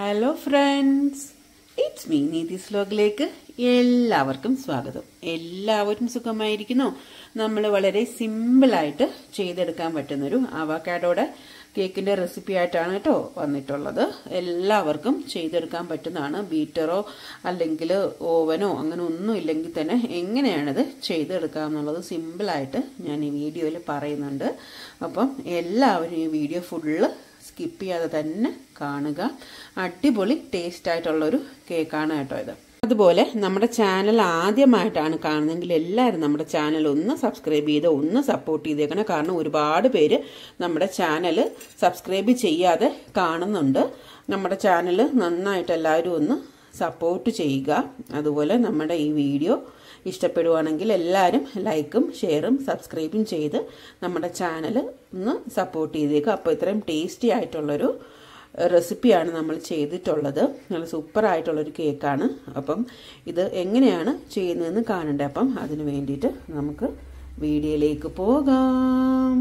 hello friends it's me നീതി സ്ലോഗിലേക്ക് എല്ലാവർക്കും സ്വാഗതം എല്ലാവരും സുഖമായിരിക്കുന്നു നമ്മൾ വളരെ സിമ്പിളായിട്ട് ചെയ്തെടുക്കാൻ പറ്റുന്നൊരു അവക്കാഡോടെ കേക്കിന്റെ റെസിപ്പി ആയിട്ടാണ് കേട്ടോ വന്നിട്ടുള്ളത് എല്ലാവർക്കും ചെയ്തെടുക്കാൻ പറ്റുന്നതാണ് ബീറ്ററോ അല്ലെങ്കിൽ ഓവനോ അങ്ങനെ ഒന്നും ഇല്ലെങ്കിൽ തന്നെ എങ്ങനെയാണിത് ചെയ്തെടുക്കുക എന്നുള്ളത് സിമ്പിളായിട്ട് ഞാൻ ഈ വീഡിയോയിൽ പറയുന്നുണ്ട് അപ്പം എല്ലാവരും ഈ വീഡിയോ ഫുള്ള് സ്കിപ്പ് ചെയ്യാതെ തന്നെ കാണുക അടിപൊളി ടേസ്റ്റ് ആയിട്ടുള്ളൊരു കേക്കാണ് കേട്ടോ ഇത് അതുപോലെ നമ്മുടെ ചാനൽ ആദ്യമായിട്ടാണ് കാണുന്നതെങ്കിൽ എല്ലാവരും നമ്മുടെ ചാനൽ ഒന്ന് സബ്സ്ക്രൈബ് ചെയ്ത് ഒന്ന് സപ്പോർട്ട് ചെയ്തേക്കണം കാരണം ഒരുപാട് പേര് നമ്മുടെ ചാനൽ സബ്സ്ക്രൈബ് ചെയ്യാതെ കാണുന്നുണ്ട് നമ്മുടെ ചാനൽ നന്നായിട്ട് എല്ലാവരും ഒന്ന് സപ്പോർട്ട് ചെയ്യുക അതുപോലെ നമ്മുടെ ഈ വീഡിയോ ഇഷ്ടപ്പെടുവാണെങ്കിൽ എല്ലാവരും ലൈക്കും ഷെയറും സബ്സ്ക്രൈബും ചെയ്ത് നമ്മുടെ ചാനൽ ഒന്ന് സപ്പോർട്ട് ചെയ്തേക്കുക അപ്പോൾ ഇത്രയും ടേസ്റ്റി ആയിട്ടുള്ളൊരു റെസിപ്പിയാണ് നമ്മൾ ചെയ്തിട്ടുള്ളത് നല്ല സൂപ്പർ ആയിട്ടുള്ളൊരു കേക്കാണ് അപ്പം ഇത് എങ്ങനെയാണ് ചെയ്യുന്നതെന്ന് കാണണ്ടേ അപ്പം അതിന് വേണ്ടിയിട്ട് നമുക്ക് വീഡിയോയിലേക്ക് പോകാം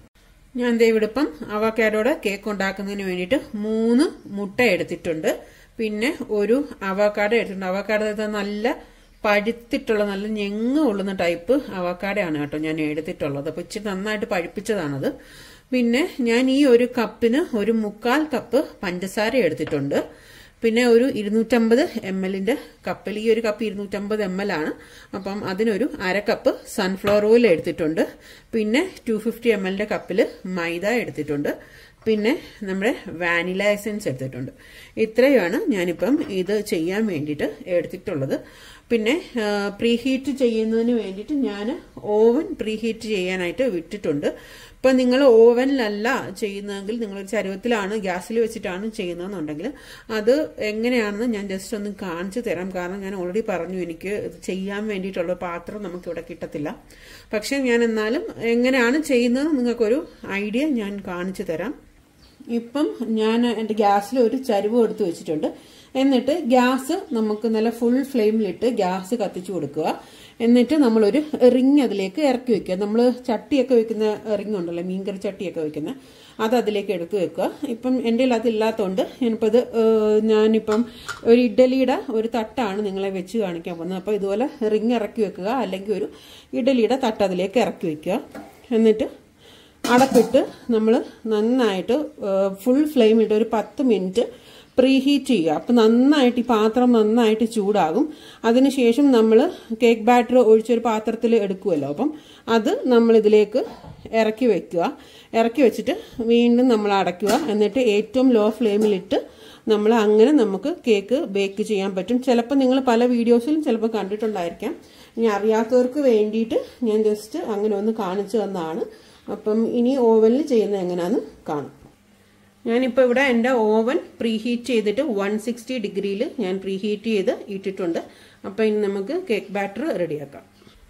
ഞാൻ ദൈവിടിപ്പം അവക്കാഡോടെ കേക്ക് ഉണ്ടാക്കുന്നതിന് വേണ്ടിയിട്ട് മൂന്ന് മുട്ട എടുത്തിട്ടുണ്ട് പിന്നെ ഒരു അവക്കാഡോ എടുത്തിട്ടുണ്ട് അവക്കാഡോ നല്ല പഴുത്തിട്ടുള്ള നല്ല ഞെങ്ങ് കൊള്ളുന്ന ടൈപ്പ് അവക്കാടയാണ് കേട്ടോ ഞാൻ എടുത്തിട്ടുള്ളത് അപ്പോൾ ഇച്ചിരി നന്നായിട്ട് പഴുപ്പിച്ചതാണത് പിന്നെ ഞാൻ ഈ ഒരു കപ്പിന് ഒരു മുക്കാൽ കപ്പ് പഞ്ചസാര എടുത്തിട്ടുണ്ട് പിന്നെ ഒരു ഇരുന്നൂറ്റമ്പത് എം എല്ലിന്റെ കപ്പിൽ ഈ ഒരു കപ്പ് ഇരുന്നൂറ്റമ്പത് എം എൽ ആണ് അപ്പം അതിനൊരു അര കപ്പ് സൺഫ്ലവർ ഓയിൽ എടുത്തിട്ടുണ്ട് പിന്നെ ടു ഫിഫ്റ്റി എം എല്ലിന്റെ കപ്പിൽ മൈദ എടുത്തിട്ടുണ്ട് പിന്നെ നമ്മുടെ വാനില എസൻസ് എടുത്തിട്ടുണ്ട് ഇത്രയുമാണ് ഞാനിപ്പം ഇത് ചെയ്യാൻ വേണ്ടിയിട്ട് എടുത്തിട്ടുള്ളത് പിന്നെ പ്രീഹീറ്റ് ചെയ്യുന്നതിന് വേണ്ടിയിട്ട് ഞാൻ ഓവൻ പ്രീഹീറ്റ് ചെയ്യാനായിട്ട് വിട്ടിട്ടുണ്ട് ഇപ്പം നിങ്ങൾ ഓവനിലല്ല ചെയ്യുന്നതെങ്കിൽ നിങ്ങൾ ചരുവത്തിലാണ് ഗ്യാസിൽ വെച്ചിട്ടാണ് ചെയ്യുന്നതെന്നുണ്ടെങ്കിൽ അത് എങ്ങനെയാണെന്ന് ഞാൻ ജസ്റ്റ് ഒന്ന് കാണിച്ചു തരാം കാരണം ഞാൻ ഓൾറെഡി പറഞ്ഞു എനിക്ക് ചെയ്യാൻ വേണ്ടിയിട്ടുള്ള പാത്രം നമുക്ക് ഇവിടെ കിട്ടത്തില്ല പക്ഷെ ഞാൻ എന്നാലും എങ്ങനെയാണ് ചെയ്യുന്നത് നിങ്ങൾക്കൊരു ഐഡിയ ഞാൻ കാണിച്ചു തരാം ഇപ്പം ഞാൻ എൻ്റെ ഗ്യാസിൽ ഒരു ചരുവ് എടുത്ത് വെച്ചിട്ടുണ്ട് എന്നിട്ട് ഗ്യാസ് നമുക്ക് നല്ല ഫുൾ ഫ്ലെയിമിലിട്ട് ഗ്യാസ് കത്തിച്ചു കൊടുക്കുക എന്നിട്ട് നമ്മളൊരു റിങ് അതിലേക്ക് ഇറക്കി വെക്കുക നമ്മൾ ചട്ടിയൊക്കെ വെക്കുന്ന റിങ് ഉണ്ടല്ലോ മീൻകറി ചട്ടിയൊക്കെ വെക്കുന്ന അത് അതിലേക്ക് എടുത്ത് വെക്കുക ഇപ്പം എൻ്റെ അത് ഇല്ലാത്തതുകൊണ്ട് ഞാനിപ്പോൾ ഇത് ഞാനിപ്പം ഒരു ഇഡലിയുടെ ഒരു തട്ടാണ് നിങ്ങളെ വെച്ച് കാണിക്കാൻ പോകുന്നത് അപ്പോൾ ഇതുപോലെ റിങ് ഇറക്കി വെക്കുക അല്ലെങ്കിൽ ഒരു ഇഡലിയുടെ തട്ട് അതിലേക്ക് ഇറക്കി വെക്കുക എന്നിട്ട് അടപ്പിട്ട് നമ്മൾ നന്നായിട്ട് ഫുൾ ഫ്ലെയിമിട്ട് ഒരു പത്ത് മിനിറ്റ് പ്രീഹീറ്റ് ചെയ്യുക അപ്പം നന്നായിട്ട് ഈ പാത്രം നന്നായിട്ട് ചൂടാകും അതിനുശേഷം നമ്മൾ കേക്ക് ബാറ്റർ ഒഴിച്ചൊരു പാത്രത്തിൽ എടുക്കുമല്ലോ അപ്പം അത് നമ്മൾ ഇതിലേക്ക് ഇറക്കി വെക്കുക ഇറക്കി വെച്ചിട്ട് വീണ്ടും നമ്മൾ അടയ്ക്കുക എന്നിട്ട് ഏറ്റവും ലോ ഫ്ലെയിമിലിട്ട് നമ്മൾ അങ്ങനെ നമുക്ക് കേക്ക് ബേക്ക് ചെയ്യാൻ പറ്റും ചിലപ്പോൾ നിങ്ങൾ പല വീഡിയോസിലും ചിലപ്പോൾ കണ്ടിട്ടുണ്ടായിരിക്കാം ഇനി അറിയാത്തവർക്ക് വേണ്ടിയിട്ട് ഞാൻ ജസ്റ്റ് അങ്ങനെ ഒന്ന് കാണിച്ചു തന്നതാണ് അപ്പം ഇനി ഓവനിൽ ചെയ്യുന്നത് എങ്ങനെയാണെന്ന് കാണും ഞാനിപ്പോൾ ഇവിടെ എൻ്റെ ഓവൻ പ്രീഹീറ്റ് ചെയ്തിട്ട് വൺ സിക്സ്റ്റി ഡിഗ്രിയിൽ ഞാൻ പ്രീഹീറ്റ് ചെയ്ത് ഇട്ടിട്ടുണ്ട് അപ്പോൾ ഇനി നമുക്ക് കേക്ക് ബാറ്റർ റെഡിയാക്കാം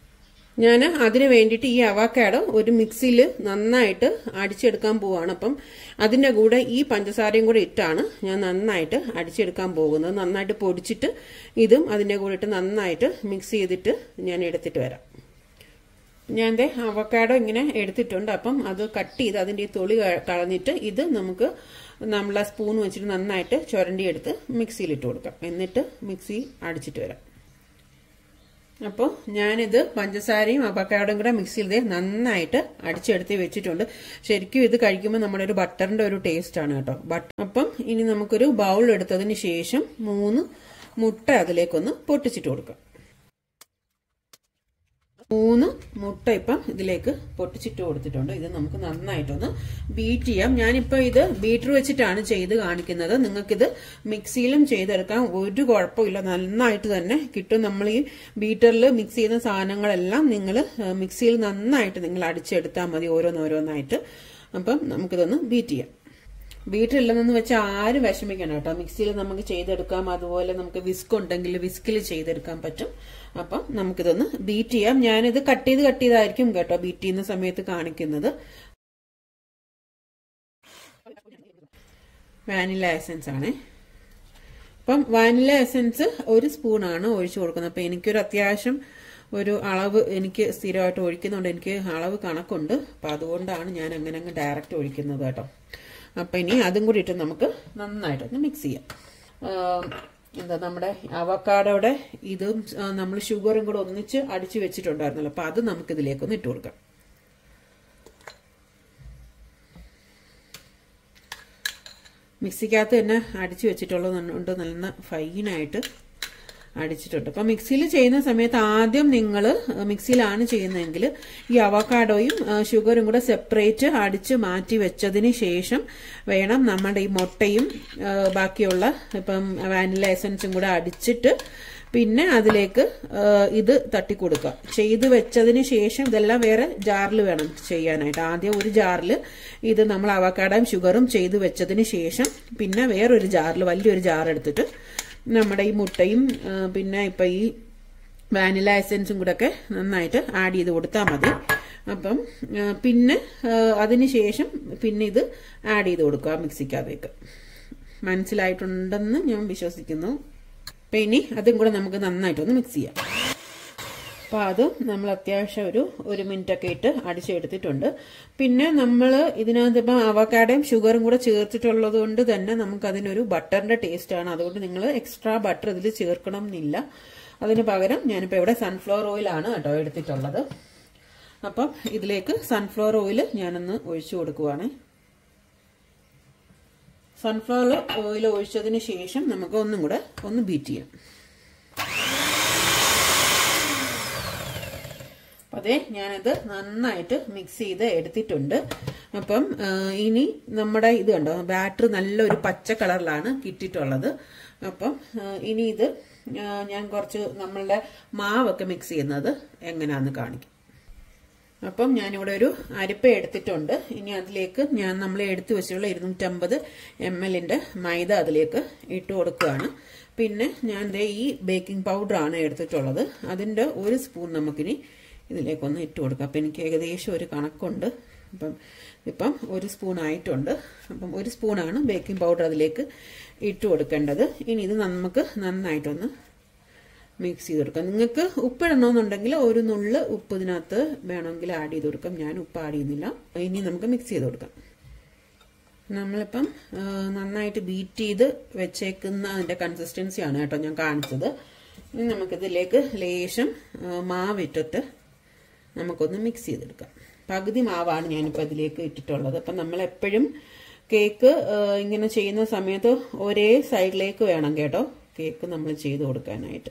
ഞാൻ അതിന് വേണ്ടിയിട്ട് ഈ അവക്കാഡോ ഒരു മിക്സിയിൽ നന്നായിട്ട് അടിച്ചെടുക്കാൻ പോവാണ് അപ്പം അതിൻ്റെ കൂടെ ഈ പഞ്ചസാരയും കൂടെ ഇട്ടാണ് ഞാൻ നന്നായിട്ട് അടിച്ചെടുക്കാൻ പോകുന്നത് നന്നായിട്ട് പൊടിച്ചിട്ട് ഇതും അതിൻ്റെ കൂടെ ഇട്ട് നന്നായിട്ട് മിക്സ് ചെയ്തിട്ട് ഞാൻ എടുത്തിട്ട് വരാം ഞാൻ ദേ അവക്കാഡോ ഇങ്ങനെ എടുത്തിട്ടുണ്ട് അപ്പം അത് കട്ട് ചെയ്ത് അതിൻ്റെ ഈ തൊളി കളഞ്ഞിട്ട് ഇത് നമുക്ക് നമ്മളെ സ്പൂൺ വെച്ചിട്ട് നന്നായിട്ട് ചുരണ്ടി എടുത്ത് മിക്സിയിലിട്ട് കൊടുക്കാം എന്നിട്ട് മിക്സി അടിച്ചിട്ട് വരാം അപ്പോൾ ഞാനിത് പഞ്ചസാരയും അവക്കാഡോയും കൂടെ മിക്സിയിൽ നന്നായിട്ട് അടിച്ചെടുത്ത് വെച്ചിട്ടുണ്ട് ശരിക്കും ഇത് കഴിക്കുമ്പോൾ നമ്മുടെ ഒരു ബട്ടറിന്റെ ഒരു ടേസ്റ്റ് ആണ് കേട്ടോ ബട്ടർ അപ്പം ഇനി നമുക്കൊരു ബൗൾ എടുത്തതിന് ശേഷം മൂന്ന് മുട്ട അതിലേക്കൊന്ന് പൊട്ടിച്ചിട്ട് കൊടുക്കാം മൂന്ന് മുട്ട ഇപ്പം ഇതിലേക്ക് പൊട്ടിച്ചിട്ട് കൊടുത്തിട്ടുണ്ട് ഇത് നമുക്ക് നന്നായിട്ടൊന്ന് ബീറ്റ് ചെയ്യാം ഞാനിപ്പോൾ ഇത് ബീറ്റർ വെച്ചിട്ടാണ് ചെയ്ത് കാണിക്കുന്നത് നിങ്ങൾക്കിത് മിക്സിയിലും ചെയ്തെടുക്കാം ഒരു കുഴപ്പമില്ല നന്നായിട്ട് തന്നെ കിട്ടും നമ്മൾ ഈ ബീറ്ററിൽ മിക്സ് ചെയ്യുന്ന സാധനങ്ങളെല്ലാം നിങ്ങൾ മിക്സിയിൽ നന്നായിട്ട് നിങ്ങൾ അടിച്ചെടുത്താൽ മതി ഓരോന്നോരോന്നായിട്ട് അപ്പം നമുക്കിതൊന്ന് ബീറ്റ് ചെയ്യാം വീട്ടിലില്ലെന്ന് വെച്ചാൽ ആരും വിഷമിക്കണം കേട്ടോ മിക്സിയിൽ നമുക്ക് ചെയ്തെടുക്കാം അതുപോലെ നമുക്ക് വിസ്ക് ഉണ്ടെങ്കിൽ വിസ്കിൽ ചെയ്തെടുക്കാൻ പറ്റും അപ്പം നമുക്കിതൊന്ന് ബീറ്റ് ചെയ്യാം ഞാനിത് കട്ട് ചെയ്ത് കട്ട് ചെയ്തായിരിക്കും കേട്ടോ ബീറ്റ് ചെയ്യുന്ന സമയത്ത് കാണിക്കുന്നത് വാനില എസൻസ് ആണ് അപ്പം വാനില എസൻസ് ഒരു സ്പൂണാണ് ഒഴിച്ചു കൊടുക്കുന്നത് അപ്പം എനിക്കൊരു അത്യാവശ്യം ഒരു അളവ് എനിക്ക് സ്ഥിരമായിട്ട് ഒഴിക്കുന്നുണ്ട് എനിക്ക് അളവ് കണക്കുണ്ട് അപ്പം അതുകൊണ്ടാണ് ഞാൻ അങ്ങനെ അങ്ങ് ഡയറക്റ്റ് ഒഴിക്കുന്നത് കേട്ടോ അപ്പം ഇനി അതും കൂടി ഇട്ട് നമുക്ക് നന്നായിട്ടൊന്ന് മിക്സ് ചെയ്യാം എന്താ നമ്മുടെ അവക്കാടോടെ ഇതും നമ്മൾ ഷുഗറും കൂടെ ഒന്നിച്ച് അടിച്ചു വെച്ചിട്ടുണ്ടായിരുന്നല്ലോ അപ്പൊ അത് നമുക്ക് ഇതിലേക്കൊന്ന് ഇട്ട് കൊടുക്കാം മിക്സിക്കകത്ത് തന്നെ അടിച്ചു വെച്ചിട്ടുള്ളത് കൊണ്ട് നല്ല ഫൈനായിട്ട് അടിച്ചിട്ടുണ്ട് അപ്പം മിക്സിയിൽ ചെയ്യുന്ന സമയത്ത് ആദ്യം നിങ്ങൾ മിക്സിയിലാണ് ചെയ്യുന്നതെങ്കിൽ ഈ അവക്കാഡോയും ഷുഗറും കൂടെ സെപ്പറേറ്റ് അടിച്ച് മാറ്റി വെച്ചതിന് ശേഷം വേണം നമ്മുടെ ഈ മുട്ടയും ബാക്കിയുള്ള ഇപ്പം വാനില എസൻസും കൂടെ അടിച്ചിട്ട് പിന്നെ അതിലേക്ക് ഇത് തട്ടിക്കൊടുക്കുക ചെയ്ത് വെച്ചതിന് ശേഷം ഇതെല്ലാം വേറെ ജാറിൽ വേണം ചെയ്യാനായിട്ട് ആദ്യം ഒരു ജാറിൽ ഇത് നമ്മൾ അവക്കാടയും ഷുഗറും ചെയ്ത് വെച്ചതിന് ശേഷം പിന്നെ വേറൊരു ജാറിൽ വലിയൊരു ജാർ എടുത്തിട്ട് നമ്മുടെ ഈ മുട്ടയും പിന്നെ ഇപ്പം ഈ വാനില എസൻസും കൂടെ ഒക്കെ നന്നായിട്ട് ആഡ് ചെയ്ത് കൊടുത്താൽ മതി അപ്പം പിന്നെ അതിന് ശേഷം പിന്നെ ഇത് ആഡ് ചെയ്ത് കൊടുക്കുക മിക്സിക്കകത്തേക്ക് മനസ്സിലായിട്ടുണ്ടെന്ന് ഞാൻ വിശ്വസിക്കുന്നു അപ്പം ഇനി അതും കൂടെ നമുക്ക് നന്നായിട്ടൊന്ന് മിക്സ് ചെയ്യാം അപ്പോൾ അതും നമ്മൾ അത്യാവശ്യം ഒരു ഒരു മിനിറ്റ് ഒക്കെ ഇട്ട് അടിച്ചെടുത്തിട്ടുണ്ട് പിന്നെ നമ്മൾ ഇതിനകത്ത് ഇപ്പം അവക്കാടയും ഷുഗറും കൂടെ ചേർത്തിട്ടുള്ളത് കൊണ്ട് തന്നെ നമുക്ക് അതിനൊരു ബട്ടറിന്റെ ടേസ്റ്റ് ആണ് അതുകൊണ്ട് നിങ്ങൾ എക്സ്ട്രാ ബട്ടർ ഇതിൽ ചേർക്കണം എന്നില്ല അതിന് പകരം ഞാനിപ്പോൾ ഇവിടെ സൺഫ്ലവർ ഓയിലാണ് കേട്ടോ എടുത്തിട്ടുള്ളത് അപ്പം ഇതിലേക്ക് സൺഫ്ലവർ ഓയിൽ ഞാനൊന്ന് ഒഴിച്ചു കൊടുക്കുവാണ് സൺഫ്ലവർ ഓയിൽ ഒഴിച്ചതിന് ശേഷം നമുക്ക് ഒന്നും കൂടെ ഒന്ന് ബീറ്റ് ചെയ്യാം അതെ ഞാനത് നന്നായിട്ട് മിക്സ് ചെയ്ത് എടുത്തിട്ടുണ്ട് അപ്പം ഇനി നമ്മുടെ ഇത് കണ്ടോ ബാറ്റർ നല്ലൊരു പച്ച കളറിലാണ് കിട്ടിയിട്ടുള്ളത് അപ്പം ഇനി ഇത് ഞാൻ കുറച്ച് നമ്മളുടെ മാവൊക്കെ മിക്സ് ചെയ്യുന്നത് എങ്ങനെയാന്ന് കാണിക്കും അപ്പം ഞാനിവിടെ ഒരു അരിപ്പ എടുത്തിട്ടുണ്ട് ഇനി അതിലേക്ക് ഞാൻ നമ്മൾ എടുത്തു വെച്ചിട്ടുള്ള ഇരുന്നൂറ്റമ്പത് എം എല്ലിന്റെ മൈദ അതിലേക്ക് ഇട്ട് കൊടുക്കുകയാണ് പിന്നെ ഞാൻ ദേ ഈ ബേക്കിംഗ് പൗഡറാണ് എടുത്തിട്ടുള്ളത് അതിൻ്റെ ഒരു സ്പൂൺ നമുക്കിനി ഇതിലേക്കൊന്ന് ഇട്ട് കൊടുക്കാം അപ്പം എനിക്ക് ഏകദേശം ഒരു കണക്കുണ്ട് അപ്പം ഇപ്പം ഒരു സ്പൂൺ ആയിട്ടുണ്ട് അപ്പം ഒരു സ്പൂണാണ് ബേക്കിംഗ് പൗഡർ അതിലേക്ക് ഇട്ട് കൊടുക്കേണ്ടത് ഇനി ഇത് നമുക്ക് നന്നായിട്ടൊന്ന് മിക്സ് ചെയ്ത് കൊടുക്കാം നിങ്ങൾക്ക് ഉപ്പിടണമെന്നുണ്ടെങ്കിൽ ഒരു നുള്ള് ഉപ്പ് ഇതിനകത്ത് വേണമെങ്കിൽ ആഡ് ചെയ്ത് കൊടുക്കാം ഞാൻ ഉപ്പ് ആഡ് ചെയ്യുന്നില്ല ഇനി നമുക്ക് മിക്സ് ചെയ്ത് കൊടുക്കാം നമ്മളിപ്പം നന്നായിട്ട് ബീറ്റ് ചെയ്ത് വെച്ചേക്കുന്ന അതിൻ്റെ കൺസിസ്റ്റൻസിയാണ് കേട്ടോ ഞാൻ കാണിച്ചത് ഇനി നമുക്കിതിലേക്ക് ലേശം മാവിട്ടിട്ട് നമുക്കൊന്ന് മിക്സ് ചെയ്തെടുക്കാം പകുതി മാവാണ് ഞാനിപ്പോൾ ഇതിലേക്ക് ഇട്ടിട്ടുള്ളത് അപ്പം നമ്മൾ എപ്പോഴും കേക്ക് ഇങ്ങനെ ചെയ്യുന്ന സമയത്ത് ഒരേ സൈഡിലേക്ക് വേണം കേട്ടോ കേക്ക് നമ്മൾ ചെയ്ത് കൊടുക്കാനായിട്ട്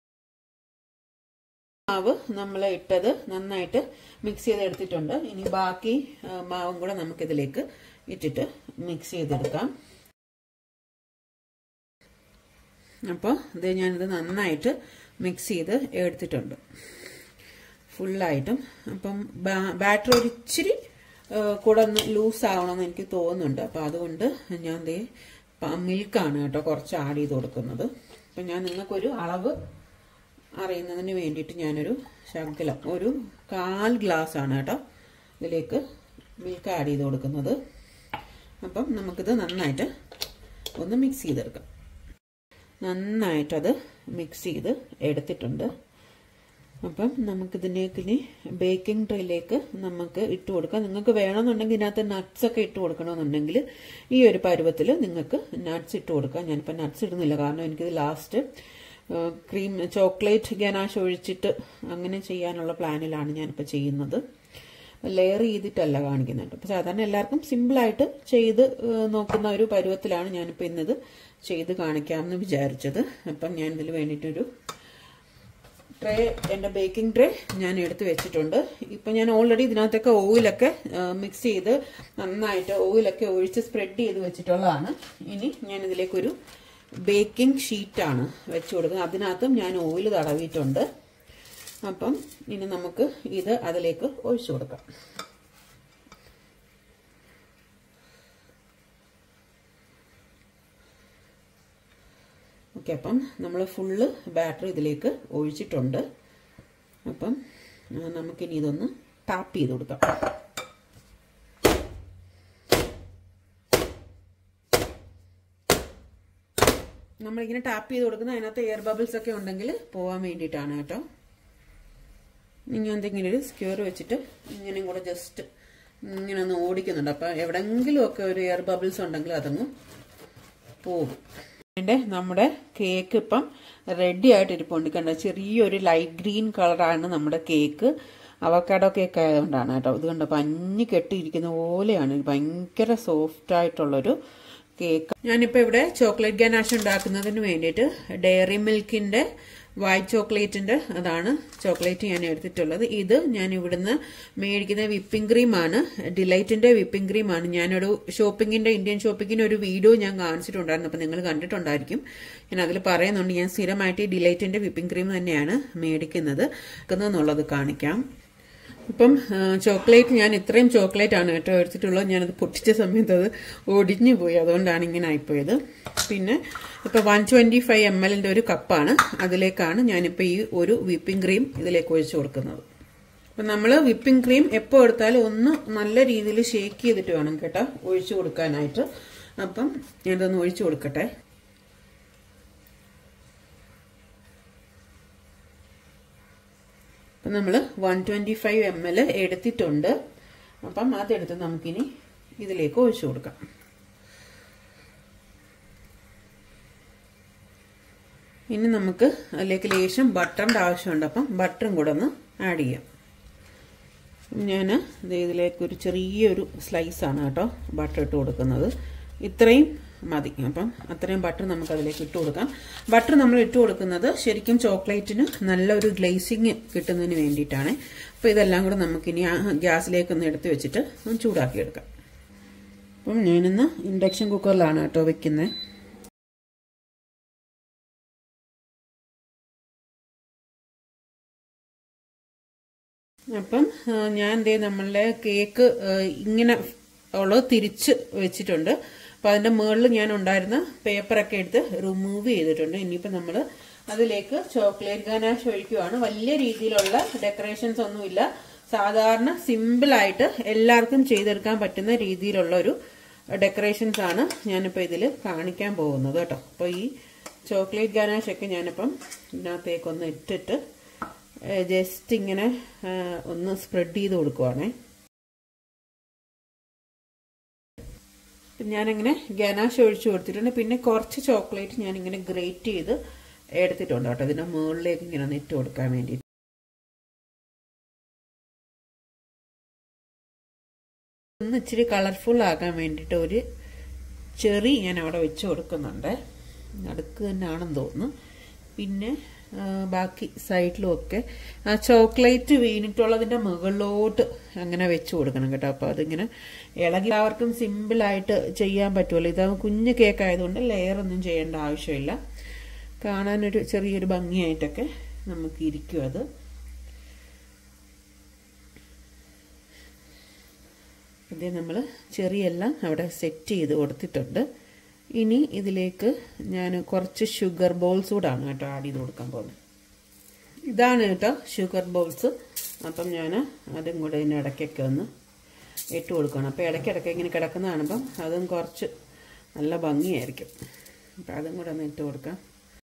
മാവ് നമ്മൾ ഇട്ടത് നന്നായിട്ട് മിക്സ് ചെയ്തെടുത്തിട്ടുണ്ട് ഇനി ബാക്കി മാവും കൂടെ നമുക്കിതിലേക്ക് ഇട്ടിട്ട് മിക്സ് ചെയ്തെടുക്കാം അപ്പോൾ ഇത് ഞാനിത് നന്നായിട്ട് മിക്സ് ചെയ്ത് എടുത്തിട്ടുണ്ട് ഫുള്ളായിട്ടും അപ്പം ബാറ്റർ ഒരു ഇച്ചിരി കൂടെ ഒന്ന് ലൂസ് ആവണമെന്ന് എനിക്ക് തോന്നുന്നുണ്ട് അപ്പം അതുകൊണ്ട് ഞാൻ ദേ മിൽക്കാണ് കേട്ടോ കുറച്ച് ആഡ് ചെയ്ത് കൊടുക്കുന്നത് അപ്പം ഞാൻ നിങ്ങൾക്കൊരു അളവ് അറിയുന്നതിന് വേണ്ടിയിട്ട് ഞാനൊരു ശകലം ഒരു കാൽ ഗ്ലാസ് ആണ് കേട്ടോ ഇതിലേക്ക് മിൽക്ക് ആഡ് ചെയ്ത് കൊടുക്കുന്നത് അപ്പം നമുക്കിത് നന്നായിട്ട് ഒന്ന് മിക്സ് ചെയ്തെടുക്കാം നന്നായിട്ടത് മിക്സ് ചെയ്ത് എടുത്തിട്ടുണ്ട് അപ്പം നമുക്കിതിലേക്ക് ഇനി ബേക്കിംഗ് ട്രേയിലേക്ക് നമുക്ക് ഇട്ട് കൊടുക്കാം നിങ്ങൾക്ക് വേണമെന്നുണ്ടെങ്കിൽ ഇതിനകത്ത് നട്ട്സ് ഒക്കെ ഇട്ട് കൊടുക്കണമെന്നുണ്ടെങ്കിൽ ഈ ഒരു പരുവത്തിൽ നിങ്ങൾക്ക് നട്ട്സ് ഇട്ട് കൊടുക്കാം ഞാനിപ്പോൾ നട്ട്സ് ഇടുന്നില്ല കാരണം എനിക്കിത് ലാസ്റ്റ് ക്രീം ചോക്ലേറ്റ് ഗനാഷ് ഒഴിച്ചിട്ട് അങ്ങനെ ചെയ്യാനുള്ള പ്ലാനിലാണ് ഞാനിപ്പോൾ ചെയ്യുന്നത് ലെയർ ചെയ്തിട്ടല്ല കാണിക്കുന്നുണ്ട് അപ്പോൾ സാധാരണ എല്ലാവർക്കും സിമ്പിളായിട്ട് ചെയ്ത് നോക്കുന്ന ഒരു പരുവത്തിലാണ് ഞാനിപ്പോൾ ഇന്നത് ചെയ്ത് കാണിക്കാമെന്ന് വിചാരിച്ചത് അപ്പം ഞാൻ ഇതിൽ വേണ്ടിയിട്ടൊരു ട്രേ എൻ്റെ ബേക്കിംഗ് ട്രേ ഞാൻ എടുത്ത് വെച്ചിട്ടുണ്ട് ഇപ്പം ഞാൻ ഓൾറെഡി ഇതിനകത്തൊക്കെ ഓയിലൊക്കെ മിക്സ് ചെയ്ത് നന്നായിട്ട് ഓയിലൊക്കെ ഒഴിച്ച് സ്പ്രെഡ് ചെയ്ത് വെച്ചിട്ടുള്ളതാണ് ഇനി ഞാൻ ഇതിലേക്കൊരു ബേക്കിംഗ് ഷീറ്റാണ് വെച്ച് കൊടുക്കുന്നത് അതിനകത്തും ഞാൻ ഓയിൽ തടവിയിട്ടുണ്ട് അപ്പം ഇനി നമുക്ക് ഇത് അതിലേക്ക് ഒഴിച്ചു കൊടുക്കാം ഓക്കെ അപ്പം നമ്മൾ ഫുള്ള് ബാറ്ററി ഇതിലേക്ക് ഒഴിച്ചിട്ടുണ്ട് അപ്പം നമുക്കിനി ഇതൊന്ന് ടാപ്പ് ചെയ്ത് കൊടുക്കാം നമ്മളിങ്ങനെ ടാപ്പ് ചെയ്ത് കൊടുക്കുന്ന അതിനകത്ത് എയർ ബബിൾസ് ഒക്കെ ഉണ്ടെങ്കിൽ പോകാൻ വേണ്ടിയിട്ടാണ് കേട്ടോ ഇനി എന്തെങ്കിലും ഒരു സ്ക്യൂർ വെച്ചിട്ട് ഇങ്ങനെയും കൂടെ ജസ്റ്റ് ഇങ്ങനെ ഒന്ന് ഓടിക്കുന്നുണ്ട് അപ്പം എവിടെങ്കിലും ഒക്കെ ഒരു എയർ ബബിൾസ് ഉണ്ടെങ്കിൽ അതങ്ങ് പോകും എൻ്റെ നമ്മുടെ കേക്ക് ഇപ്പം റെഡി ആയിട്ട് ഇരിപ്പുണ്ട് കണ്ടോ ചെറിയൊരു ലൈറ്റ് ഗ്രീൻ കളറാണ് നമ്മുടെ കേക്ക് അവക്കാഡോ കേക്ക് ആയതുകൊണ്ടാണ് കേട്ടോ ഇത് കണ്ടോ പഞ്ഞി കെട്ടിയിരിക്കുന്ന പോലെയാണ് ഭയങ്കര സോഫ്റ്റ് ആയിട്ടുള്ളൊരു കേക്ക് ഞാനിപ്പോൾ ഇവിടെ ചോക്ലേറ്റ് ഗനാഷ് ഉണ്ടാക്കുന്നതിന് വേണ്ടിയിട്ട് ഡയറി മിൽക്കിൻ്റെ വൈറ്റ് ചോക്ലേറ്റിൻ്റെ അതാണ് ചോക്ലേറ്റ് ഞാൻ എടുത്തിട്ടുള്ളത് ഇത് ഞാൻ ഇവിടുന്ന് മേടിക്കുന്ന വിപ്പിംഗ് ക്രീമാണ് ഡിലൈറ്റിൻ്റെ വിപ്പിംഗ് ക്രീമാണ് ഞാനൊരു ഷോപ്പിങ്ങിൻ്റെ ഇന്ത്യൻ ഷോപ്പിങ്ങിന് ഒരു വീഡിയോ ഞാൻ കാണിച്ചിട്ടുണ്ടായിരുന്നു അപ്പോൾ നിങ്ങൾ കണ്ടിട്ടുണ്ടായിരിക്കും ഞാൻ അതിൽ പറയുന്നുണ്ട് ഞാൻ സ്ഥിരമായിട്ട് ഈ ഡിലൈറ്റിൻ്റെ വിപ്പിംഗ് ക്രീം തന്നെയാണ് മേടിക്കുന്നത് എന്നുള്ളത് കാണിക്കാം ഇപ്പം ചോക്ലേറ്റ് ഞാൻ ഇത്രയും ചോക്ലേറ്റ് ആണ് കേട്ടോ എടുത്തിട്ടുള്ളത് ഞാനത് പൊട്ടിച്ച സമയത്ത് അത് ഒടിഞ്ഞു പോയി അതുകൊണ്ടാണ് ഇങ്ങനെ ആയിപ്പോയത് പിന്നെ ഇപ്പം വൺ ട്വൻറ്റി ഫൈവ് എം എല്ലിൻ്റെ ഒരു കപ്പാണ് അതിലേക്കാണ് ഞാനിപ്പോൾ ഈ ഒരു വിപ്പിംഗ് ക്രീം ഇതിലേക്ക് ഒഴിച്ചു കൊടുക്കുന്നത് അപ്പം നമ്മൾ വിപ്പിംഗ് ക്രീം എപ്പോൾ എടുത്താലും ഒന്ന് നല്ല രീതിയിൽ ഷേക്ക് ചെയ്തിട്ട് വേണം കേട്ടോ ഒഴിച്ചു കൊടുക്കാനായിട്ട് അപ്പം ഞാനിതൊന്ന് ഒഴിച്ചു കൊടുക്കട്ടെ അപ്പം നമ്മൾ one twenty five M L എടുത്തിട്ടുണ്ട് അപ്പം അതെടുത്ത് നമുക്കിനി ഇതിലേക്ക് ഒഴിച്ചു കൊടുക്കാം ഇനി നമുക്ക് അതിലേക്ക് ലേശം ബട്ടറിൻ്റെ ആവശ്യമുണ്ട് അപ്പം ബട്ടറും കൂടെ ഒന്ന് ആഡ് ചെയ്യാം ഞാൻ ഇതിലേക്ക് ഒരു ചെറിയൊരു സ്ലൈസാണ് കേട്ടോ ബട്ടർ ഇട്ട് കൊടുക്കുന്നത് ഇത്രയും മതി അപ്പം അത്രയും ബട്ടർ നമുക്ക് അതിലേക്ക് ഇട്ട് കൊടുക്കാം ബട്ടർ നമ്മൾ ഇട്ട് കൊടുക്കുന്നത് ശരിക്കും ചോക്ലേറ്റിന് നല്ലൊരു ഗ്ലേസിങ് കിട്ടുന്നതിന് വേണ്ടിയിട്ടാണ് അപ്പോൾ ഇതെല്ലാം കൂടെ നമുക്കിനി ആ ഗ്യാസിലേക്ക് ഒന്ന് എടുത്ത് വെച്ചിട്ട് ഒന്ന് ചൂടാക്കിയെടുക്കാം അപ്പം ഞാനിന്ന് ഇൻഡക്ഷൻ കുക്കറിലാണ് കേട്ടോ വെക്കുന്നത് അപ്പം ഞാൻ എന്തേ നമ്മളുടെ കേക്ക് ഇങ്ങനെ ഉള്ളത് തിരിച്ച് വെച്ചിട്ടുണ്ട് അപ്പോൾ അതിൻ്റെ മുകളിൽ ഞാൻ ഉണ്ടായിരുന്ന പേപ്പറൊക്കെ എടുത്ത് റിമൂവ് ചെയ്തിട്ടുണ്ട് ഇനിയിപ്പോൾ നമ്മൾ അതിലേക്ക് ചോക്ലേറ്റ് ഗനാഷ് ഒഴിക്കുവാണ് വലിയ രീതിയിലുള്ള ഡെക്കറേഷൻസ് ഒന്നുമില്ല സാധാരണ സിമ്പിളായിട്ട് എല്ലാവർക്കും ചെയ്തെടുക്കാൻ പറ്റുന്ന രീതിയിലുള്ള ഒരു ഡെക്കറേഷൻസ് ആണ് ഞാനിപ്പോൾ ഇതിൽ കാണിക്കാൻ പോകുന്നത് കേട്ടോ അപ്പോൾ ഈ ചോക്ലേറ്റ് ഗനാഷ് ഒക്കെ ഞാനിപ്പം ഇതിനകത്തേക്കൊന്ന് ഇട്ടിട്ട് ജസ്റ്റ് ഇങ്ങനെ ഒന്ന് സ്പ്രെഡ് ചെയ്ത് കൊടുക്കുവാണേ ഞാനിങ്ങനെ ഗനാഷ് ഒഴിച്ചു കൊടുത്തിട്ടുണ്ട് പിന്നെ കുറച്ച് ചോക്ലേറ്റ് ഞാനിങ്ങനെ ഗ്രേറ്റ് ചെയ്ത് എടുത്തിട്ടുണ്ട് കേട്ടോ ഇതിൻ്റെ മുകളിലേക്ക് ഇങ്ങനെ ഒന്ന് ഇട്ട് കൊടുക്കാൻ വേണ്ടി ഒന്ന് ഇച്ചിരി കളർഫുൾ ആക്കാൻ വേണ്ടിയിട്ട് ഒരു ചെറി ഞാൻ അവിടെ വെച്ച് കൊടുക്കുന്നുണ്ട് നടുക്ക് തന്നെയാണെന്ന് തോന്നുന്നു പിന്നെ ബാക്കി സൈഡിലും ഒക്കെ ആ ചോക്ലേറ്റ് വീണിട്ടുള്ളതിൻ്റെ മുകളിലോട്ട് അങ്ങനെ വെച്ച് കൊടുക്കണം കേട്ടോ അപ്പോൾ അതിങ്ങനെ ഇളകി എല്ലാവർക്കും സിമ്പിളായിട്ട് ചെയ്യാൻ പറ്റുമല്ലോ ഇത് കുഞ്ഞു കേക്ക് ആയതുകൊണ്ട് ലെയർ ഒന്നും ചെയ്യേണ്ട ആവശ്യമില്ല കാണാനൊരു ചെറിയൊരു ഭംഗിയായിട്ടൊക്കെ നമുക്ക് ഇരിക്കും അത് ഇത് നമ്മൾ ചെറിയെല്ലാം അവിടെ സെറ്റ് ചെയ്ത് കൊടുത്തിട്ടുണ്ട് ഇനി ഇതിലേക്ക് ഞാൻ കുറച്ച് ഷുഗർ ബോൾസ് കൂടാണ് കേട്ടോ ആഡ് ചെയ്ത് കൊടുക്കാൻ പോകുന്നത് ഇതാണ് കേട്ടോ ഷുഗർ ബോൾസ് അപ്പം ഞാൻ അതും കൂടെ ഇതിൻ്റെ ഇടയ്ക്കൊക്കെ ഒന്ന് ഇട്ട് കൊടുക്കണം അപ്പോൾ ഇടയ്ക്കിടയ്ക്ക് ഇങ്ങനെ കിടക്കുന്ന കാണുമ്പം അതും കുറച്ച് നല്ല ഭംഗിയായിരിക്കും അപ്പം അതും കൂടെ ഒന്ന് ഇട്ട് കൊടുക്കാം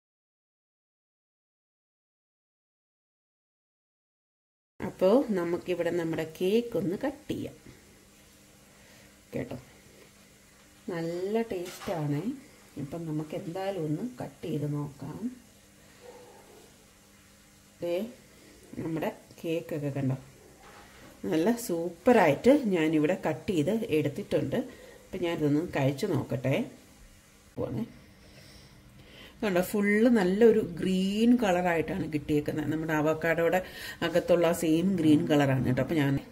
അപ്പോൾ നമുക്കിവിടെ നമ്മുടെ കേക്ക് ഒന്ന് കട്ട് ചെയ്യാം കേട്ടോ നല്ല ടേസ്റ്റാണ് ഇപ്പം നമുക്ക് എന്തായാലും ഒന്ന് കട്ട് ചെയ്ത് നോക്കാം ദേ നമ്മുടെ കേക്കൊക്കെ കണ്ടോ നല്ല സൂപ്പറായിട്ട് ഞാനിവിടെ കട്ട് ചെയ്ത് എടുത്തിട്ടുണ്ട് അപ്പം ഞാനിതൊന്ന് കഴിച്ചു നോക്കട്ടെ പോണേ കണ്ടോ ഫുള്ള് നല്ലൊരു ഗ്രീൻ കളറായിട്ടാണ് കിട്ടിയേക്കുന്നത് നമ്മുടെ അവക്കാടോടെ അകത്തുള്ള സെയിം ഗ്രീൻ കളറാണ് കേട്ടോ അപ്പം ഞാൻ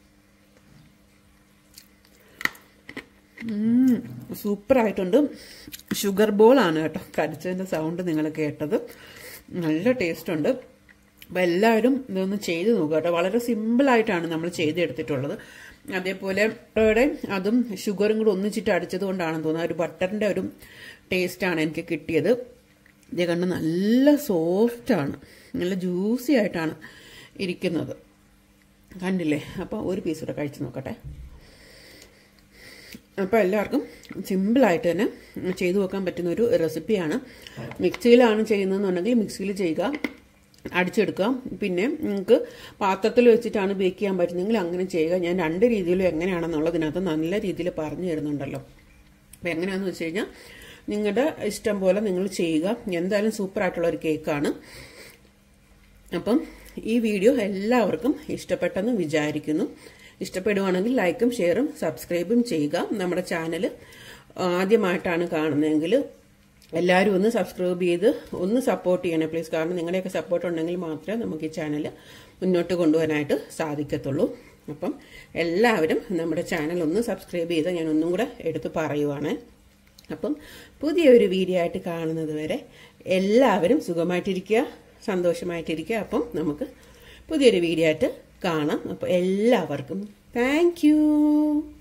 സൂപ്പറായിട്ടുണ്ട് ഷുഗർ ബോളാണ് കേട്ടോ കടിച്ചതിൻ്റെ സൗണ്ട് നിങ്ങൾ കേട്ടത് നല്ല ടേസ്റ്റ് ഉണ്ട് അപ്പം എല്ലാവരും ഇതൊന്ന് ചെയ്ത് നോക്കുക കേട്ടോ വളരെ സിമ്പിളായിട്ടാണ് നമ്മൾ ചെയ്തെടുത്തിട്ടുള്ളത് അതേപോലെ ഇവിടെ അതും ഷുഗറും കൂടെ ഒന്നിച്ചിട്ട് അടിച്ചത് കൊണ്ടാണെന്ന് തോന്നുന്നത് ഒരു ബട്ടറിൻ്റെ ഒരു ടേസ്റ്റാണ് എനിക്ക് കിട്ടിയത് ഇത് കണ്ട് നല്ല സോഫ്റ്റാണ് നല്ല ജ്യൂസി ആയിട്ടാണ് ഇരിക്കുന്നത് കണ്ടില്ലേ അപ്പോൾ ഒരു പീസ് കൂടെ കഴിച്ച് നോക്കട്ടെ അപ്പോൾ എല്ലാവർക്കും സിമ്പിളായിട്ട് തന്നെ ചെയ്തു വെക്കാൻ പറ്റുന്ന ഒരു റെസിപ്പിയാണ് മിക്സിയിലാണ് ചെയ്യുന്നതെന്നുണ്ടെങ്കിൽ മിക്സിയിൽ ചെയ്യുക അടിച്ചെടുക്കുക പിന്നെ നിങ്ങൾക്ക് പാത്രത്തിൽ വെച്ചിട്ടാണ് ബേക്ക് ചെയ്യാൻ പറ്റുന്നതെങ്കിൽ അങ്ങനെ ചെയ്യുക ഞാൻ രണ്ട് രീതിയിലും എങ്ങനെയാണെന്നുള്ളതിനകത്ത് നല്ല രീതിയിൽ പറഞ്ഞു തരുന്നുണ്ടല്ലോ അപ്പോൾ എങ്ങനെയാണെന്ന് വെച്ച് കഴിഞ്ഞാൽ നിങ്ങളുടെ ഇഷ്ടം പോലെ നിങ്ങൾ ചെയ്യുക എന്തായാലും സൂപ്പറായിട്ടുള്ള ഒരു കേക്കാണ് അപ്പം ഈ വീഡിയോ എല്ലാവർക്കും ഇഷ്ടപ്പെട്ടെന്ന് വിചാരിക്കുന്നു ഇഷ്ടപ്പെടുവാണെങ്കിൽ ലൈക്കും ഷെയറും സബ്സ്ക്രൈബും ചെയ്യുക നമ്മുടെ ചാനൽ ആദ്യമായിട്ടാണ് കാണുന്നതെങ്കിൽ എല്ലാവരും ഒന്ന് സബ്സ്ക്രൈബ് ചെയ്ത് ഒന്ന് സപ്പോർട്ട് ചെയ്യണേ പ്ലീസ് കാരണം നിങ്ങളുടെയൊക്കെ സപ്പോർട്ട് ഉണ്ടെങ്കിൽ മാത്രമേ നമുക്ക് ഈ ചാനൽ മുന്നോട്ട് കൊണ്ടുപോകാനായിട്ട് സാധിക്കത്തുള്ളൂ അപ്പം എല്ലാവരും നമ്മുടെ ചാനൽ ഒന്ന് സബ്സ്ക്രൈബ് ചെയ്ത് ഞാൻ ഒന്നും കൂടെ എടുത്ത് പറയുവാണ് അപ്പം പുതിയൊരു വീഡിയോ ആയിട്ട് കാണുന്നത് വരെ എല്ലാവരും സുഖമായിട്ടിരിക്കുക സന്തോഷമായിട്ടിരിക്കുക അപ്പം നമുക്ക് പുതിയൊരു വീഡിയോ ആയിട്ട് കാണാം അപ്പോൾ എല്ലാവർക്കും താങ്ക്